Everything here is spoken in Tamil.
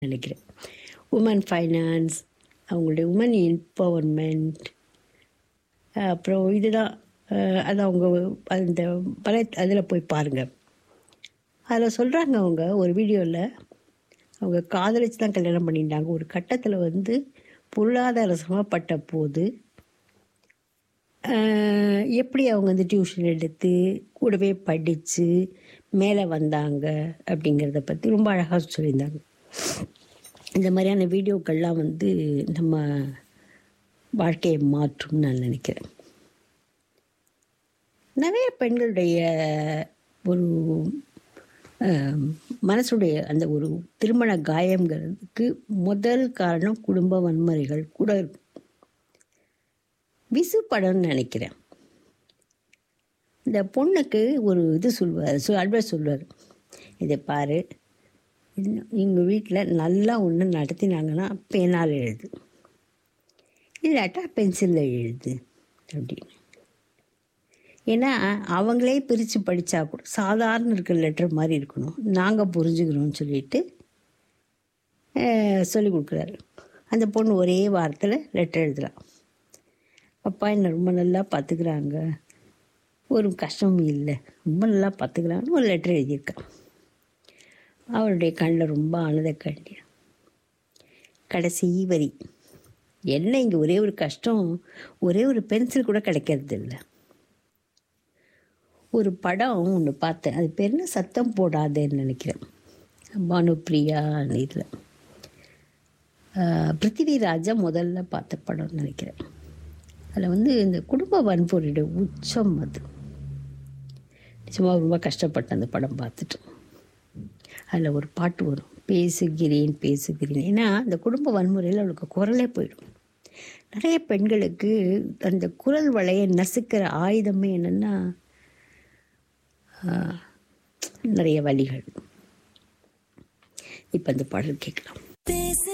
நினைக்கிறேன் உமன் ஃபைனான்ஸ் அவங்களுடைய உமன் எம்பவர்மெண்ட் அப்புறம் இதுதான் அஹ், அது அவங்க அந்த பல அதில் போய் பாருங்கள் அதில் சொல்கிறாங்க அவங்க ஒரு வீடியோவில் அவங்க காதலிச்சு தான் கல்யாணம் பண்ணிட்டாங்க ஒரு கட்டத்தில் வந்து பொருளாதார சிரமப்பட்ட போது ஆஹ், எப்படி அவங்க வந்து டியூஷன் எடுத்து கூடவே படித்து மேலே வந்தாங்க அப்படிங்கிறத பற்றி ரொம்ப அழகாக சொல்லியிருந்தாங்க இந்த மாதிரியான வீடியோக்கள்லாம் வந்து நம்ம வாழ்க்கையை மாற்றும்னு நான் நினைக்கிறேன் நிறைய பெண்களுடைய ஒரு ஆஹ், மனசுடைய அந்த ஒரு திருமண காயங்கிறதுக்கு முதல் காரணம் குடும்ப வன்முறைகள் கூட இருக்கும் விசு படம்னு நினைக்கிறேன் இந்த பொண்ணுக்கு ஒரு இது சொல்வார் சொ அட்வைஸ் சொல்வார் இதை பாரு எங்கள் வீட்டில் நல்லா ஒன்று நடத்தினாங்கன்னா பேனால் எழுது இல்லாட்டா பென்சிலில் எழுது அப்படின்னு ஏன்னா அவங்களே பிரித்து படித்தா கூட சாதாரண இருக்கிற லெட்டர் மாதிரி இருக்கணும் நாங்கள் புரிஞ்சுக்கிறோம்னு சொல்லிட்டு சொல்லி கொடுக்குறாரு அந்த பொண்ணு ஒரே வாரத்தில் லெட்டர் எழுதலாம் அப்பா என்னை ரொம்ப நல்லா பார்த்துக்கிறாங்க ஒரு கஷ்டமும் இல்லை ரொம்ப நல்லா பார்த்துக்கிறாங்கன்னு ஒரு லெட்டர் எழுதியிருக்கான் அவருடைய கண்ணில் ரொம்ப ஆனத கண்ணி கடைசி வரி என்ன இங்கே ஒரே ஒரு கஷ்டம் ஒரே ஒரு பென்சில் கூட கிடைக்கிறது இல்லை ஒரு படம் ஒன்று பார்த்தேன் அது பேர் என்ன சத்தம் போடாதேன்னு நினைக்கிறேன் பானுப்ரியா இதில் பிருத்திவிராஜா முதல்ல பார்த்த படம்னு நினைக்கிறேன் அதில் வந்து இந்த குடும்ப வன்முறையுடைய உச்சம் அது நிச்சயமாக ரொம்ப கஷ்டப்பட்டேன் அந்த படம் பார்த்துட்டு அதில் ஒரு பாட்டு வரும் பேசுகிறேன் பேசுகிறேன் ஏன்னா அந்த குடும்ப வன்முறையில் அவளுக்கு குரலே போயிடும் நிறைய பெண்களுக்கு அந்த குரல் வளைய நசுக்கிற ஆயுதமே என்னென்னா நிறைய வழிகள் இப்போ அந்த பாடல் கேட்கலாம்